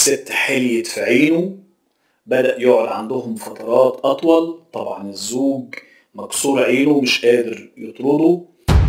الست حليت في عينه بدأ يقعد عندهم فترات أطول طبعا الزوج مكسور عينه مش قادر يطرده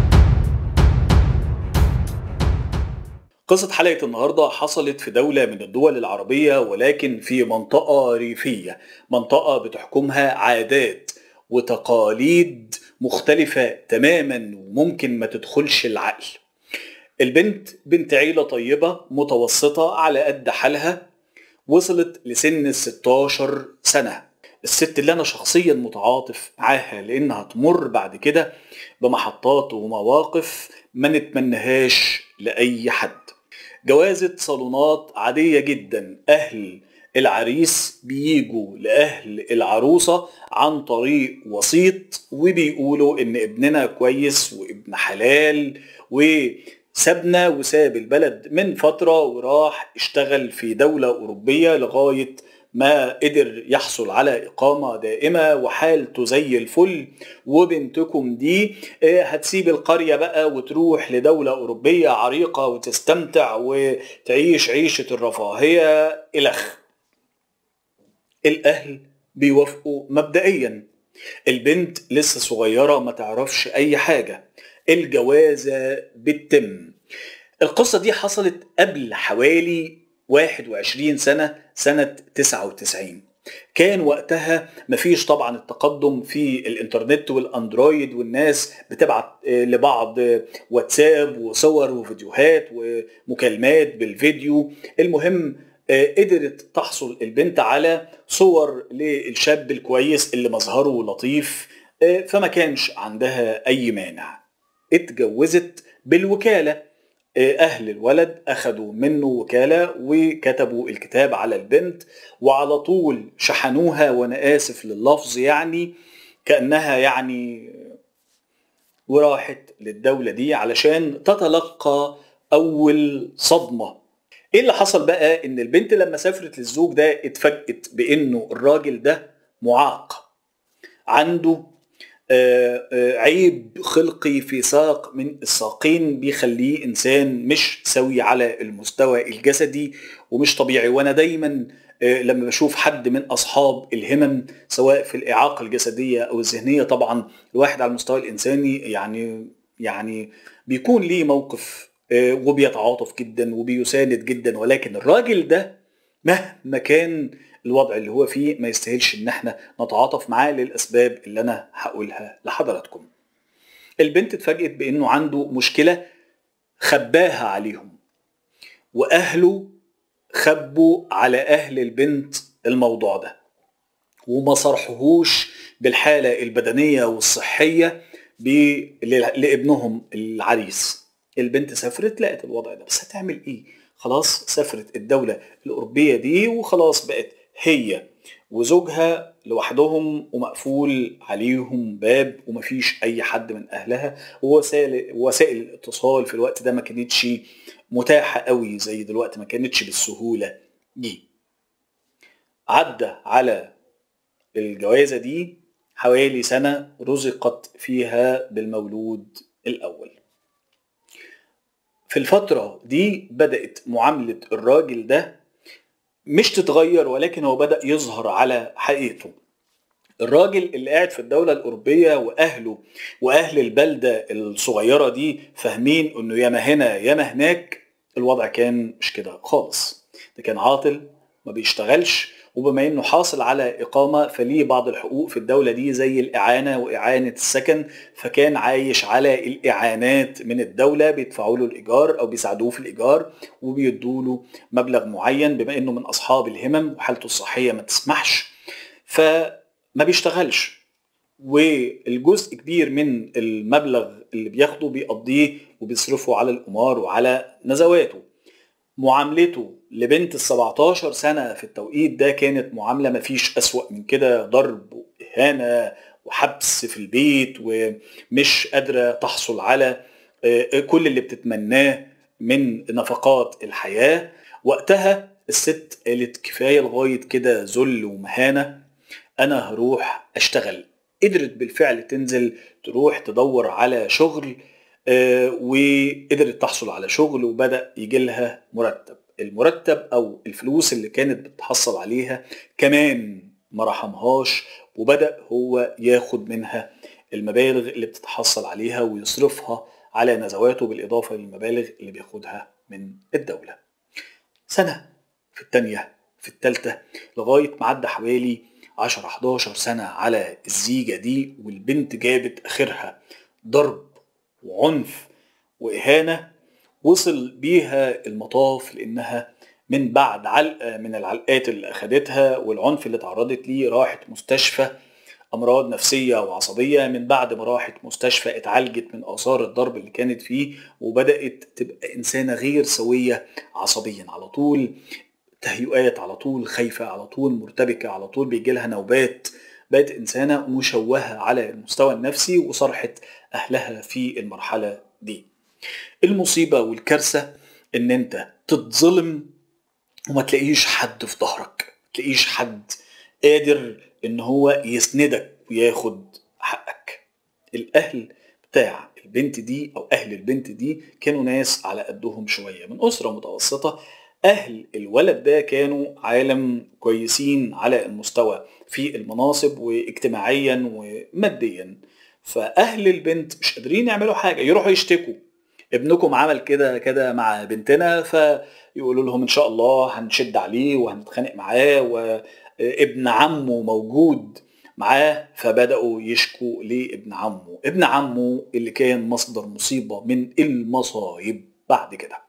قصة حلقة النهاردة حصلت في دولة من الدول العربية ولكن في منطقة ريفية منطقة بتحكمها عادات وتقاليد مختلفة تماما وممكن ما تدخلش العقل البنت بنت عيلة طيبة متوسطة على قد حالها وصلت لسن ال 16 سنة الست اللي انا شخصيا متعاطف معاها لانها تمر بعد كده بمحطات ومواقف ما نتمنهاش لاي حد جوازة صالونات عادية جدا اهل العريس بيجوا لاهل العروسة عن طريق وسيط وبيقولوا ان ابننا كويس وابن حلال وسابنا وساب البلد من فترة وراح اشتغل في دولة أوروبية لغاية ما قدر يحصل على إقامة دائمة وحالته زي الفل وبنتكم دي هتسيب القرية بقى وتروح لدولة أوروبية عريقة وتستمتع وتعيش عيشة الرفاهية إلخ الأهل بيوافقوا مبدئيا البنت لسه صغيرة ما تعرفش أي حاجة الجوازة بتتم القصة دي حصلت قبل حوالي 21 سنة سنة 99 كان وقتها مفيش طبعا التقدم في الانترنت والاندرويد والناس بتبعت لبعض واتساب وصور وفيديوهات ومكالمات بالفيديو المهم قدرت تحصل البنت على صور للشاب الكويس اللي مظهره لطيف فما كانش عندها اي مانع اتجوزت بالوكاله اهل الولد اخذوا منه وكاله وكتبوا الكتاب على البنت وعلى طول شحنوها وانا اسف لللفظ يعني كانها يعني وراحت للدوله دي علشان تتلقى اول صدمه ايه اللي حصل بقى ان البنت لما سافرت للزوج ده اتفاجئت بانه الراجل ده معاق عنده عيب خلقي في ساق من الساقين بيخليه انسان مش سوي على المستوى الجسدي ومش طبيعي وانا دايما لما بشوف حد من اصحاب الهمم سواء في الاعاقه الجسديه او الذهنيه طبعا الواحد على المستوى الانساني يعني يعني بيكون ليه موقف وبيتعاطف جدا وبيساند جدا ولكن الراجل ده مهما كان الوضع اللي هو فيه ما يستاهلش ان احنا نتعاطف معاه للاسباب اللي انا هقولها لحضراتكم البنت اتفاجئت بانه عنده مشكله خباها عليهم واهله خبوا على اهل البنت الموضوع ده وما صرحوهوش بالحاله البدنيه والصحيه لابنهم العريس البنت سافرت لقت الوضع ده بس هتعمل ايه خلاص سافرت الدوله الاوروبيه دي وخلاص بقت هي وزوجها لوحدهم ومقفول عليهم باب ومفيش اي حد من اهلها ووسائل وسائل الاتصال في الوقت ده ما كانتش متاحه قوي زي دلوقتي ما كانتش بالسهوله دي عدى على الجوازه دي حوالي سنه رزقت فيها بالمولود الاول في الفتره دي بدات معامله الراجل ده مش تتغير ولكن هو بدأ يظهر على حقيقته الراجل اللي قاعد في الدولة الأوروبية وأهله وأهل البلدة الصغيرة دي فاهمين إنه ياما هنا ياما هناك الوضع كان مش كده خالص ده كان عاطل ما بيشتغلش وبما انه حاصل على اقامه فليه بعض الحقوق في الدوله دي زي الاعانه واعانه السكن فكان عايش على الاعانات من الدوله بيدفعوا له الايجار او بيساعدوه في الايجار وبيدوا له مبلغ معين بما انه من اصحاب الهمم وحالته الصحيه ما تسمحش فما بيشتغلش والجزء كبير من المبلغ اللي بياخده بيقضيه وبيصرفه على القمار وعلى نزواته معاملته لبنت ال 17 سنه في التوقيت ده كانت معامله مفيش اسوأ من كده ضرب واهانه وحبس في البيت ومش قادره تحصل على كل اللي بتتمناه من نفقات الحياه وقتها الست قالت كفايه لغايه كده ذل ومهانه انا هروح اشتغل قدرت بالفعل تنزل تروح تدور على شغل وقدرت تحصل على شغل وبدا يجي لها مرتب المرتب او الفلوس اللي كانت بتحصل عليها كمان ما رحمهاش وبدا هو ياخد منها المبالغ اللي بتتحصل عليها ويصرفها على نزواته بالاضافه للمبالغ اللي بياخدها من الدوله. سنه في الثانيه في الثالثه لغايه ما عدى حوالي 10 11 سنه على الزيجه دي والبنت جابت اخرها ضرب وعنف واهانه وصل بيها المطاف لانها من بعد علقه من العلقات اللي اخدتها والعنف اللي تعرضت ليه راحت مستشفى امراض نفسيه وعصبيه من بعد ما راحت مستشفى اتعالجت من اثار الضرب اللي كانت فيه وبدات تبقى انسانه غير سويه عصبيا على طول تهيؤات على طول خايفه على طول مرتبكه على طول بيجي لها نوبات بقت انسانه مشوهه على المستوى النفسي وصرحت اهلها في المرحله دي المصيبه والكارثه ان انت تتظلم وما تلاقيش حد في ظهرك تلاقيش حد قادر ان هو يسندك وياخد حقك الاهل بتاع البنت دي او اهل البنت دي كانوا ناس على قدهم شويه من اسره متوسطه اهل الولد ده كانوا عالم كويسين على المستوى في المناصب واجتماعيا وماديا فاهل البنت مش قادرين يعملوا حاجه يروحوا يشتكوا ابنكم عمل كده كده مع بنتنا فيقولوا لهم ان شاء الله هنشد عليه وهنتخانق معاه وابن عمه موجود معاه فبداوا يشكوا لابن عمه ابن عمه اللي كان مصدر مصيبه من المصايب بعد كده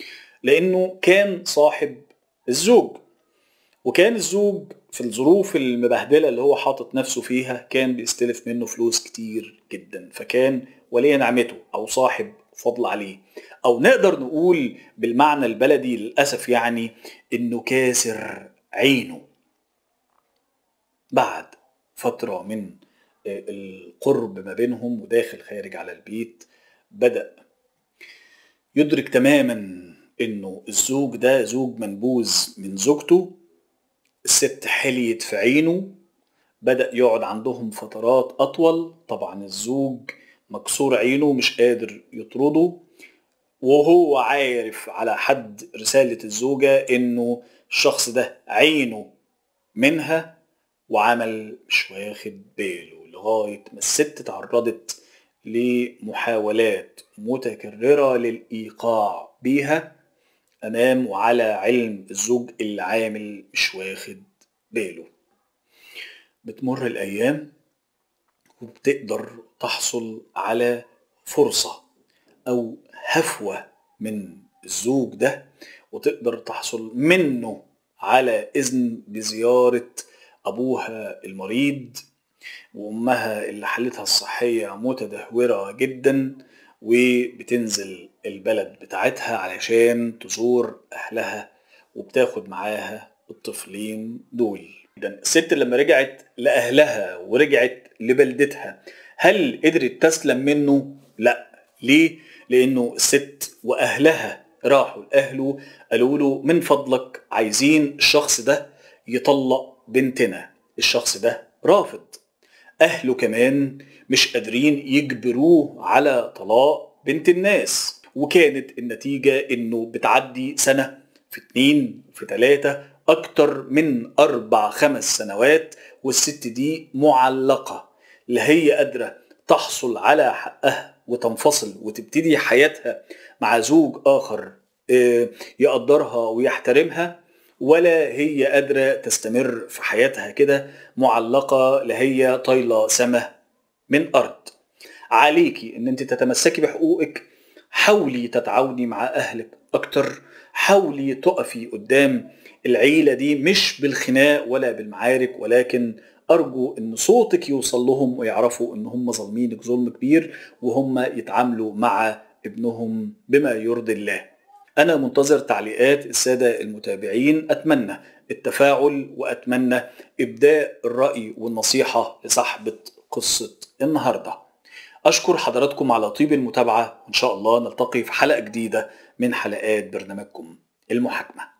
لانه كان صاحب الزوج وكان الزوج في الظروف المبهدله اللي هو حاطط نفسه فيها كان بيستلف منه فلوس كتير جدا فكان ولي نعمته او صاحب فضل عليه او نقدر نقول بالمعنى البلدي للاسف يعني انه كاسر عينه بعد فتره من القرب ما بينهم وداخل خارج على البيت بدا يدرك تماما انه الزوج ده زوج منبوذ من زوجته الست حليت في عينه بدأ يقعد عندهم فترات أطول طبعا الزوج مكسور عينه مش قادر يطرده وهو عارف على حد رسالة الزوجة إنه الشخص ده عينه منها وعمل مش واخد باله لغاية ما الست تعرضت لمحاولات متكررة للإيقاع بيها أمام وعلى علم الزوج اللي عامل مش واخد باله بتمر الأيام وبتقدر تحصل على فرصة أو هفوة من الزوج ده وتقدر تحصل منه على إذن بزيارة أبوها المريض وأمها اللي حالتها الصحية متدهورة جدا وبتنزل البلد بتاعتها علشان تزور أهلها وبتاخد معاها الطفلين دول الست لما رجعت لأهلها ورجعت لبلدتها هل قدرت تسلم منه؟ لا ليه؟ لأنه الست وأهلها راحوا لأهله قالوا له من فضلك عايزين الشخص ده يطلق بنتنا الشخص ده رافض أهله كمان مش قادرين يجبروه على طلاق بنت الناس وكانت النتيجة إنه بتعدي سنة في اتنين في تلاتة أكتر من أربع خمس سنوات والست دي معلقة لا هي قادرة تحصل على حقها وتنفصل وتبتدي حياتها مع زوج آخر يقدرها ويحترمها ولا هي قادرة تستمر في حياتها كده معلقة لا هي طايلة سما من أرض عليكي ان انت تتمسكي بحقوقك حاولي تتعاوني مع اهلك اكتر حاولي تقفي قدام العيلة دي مش بالخناق ولا بالمعارك ولكن أرجو إن صوتك يوصل لهم ويعرفوا إن هم ظالمينك ظلم كبير وهم يتعاملوا مع ابنهم بما يرضي الله. أنا منتظر تعليقات السادة المتابعين أتمنى التفاعل وأتمنى إبداء الرأي والنصيحة لصاحبة قصة النهارده. أشكر حضراتكم على طيب المتابعة وإن شاء الله نلتقي في حلقة جديدة من حلقات برنامجكم المحاكمة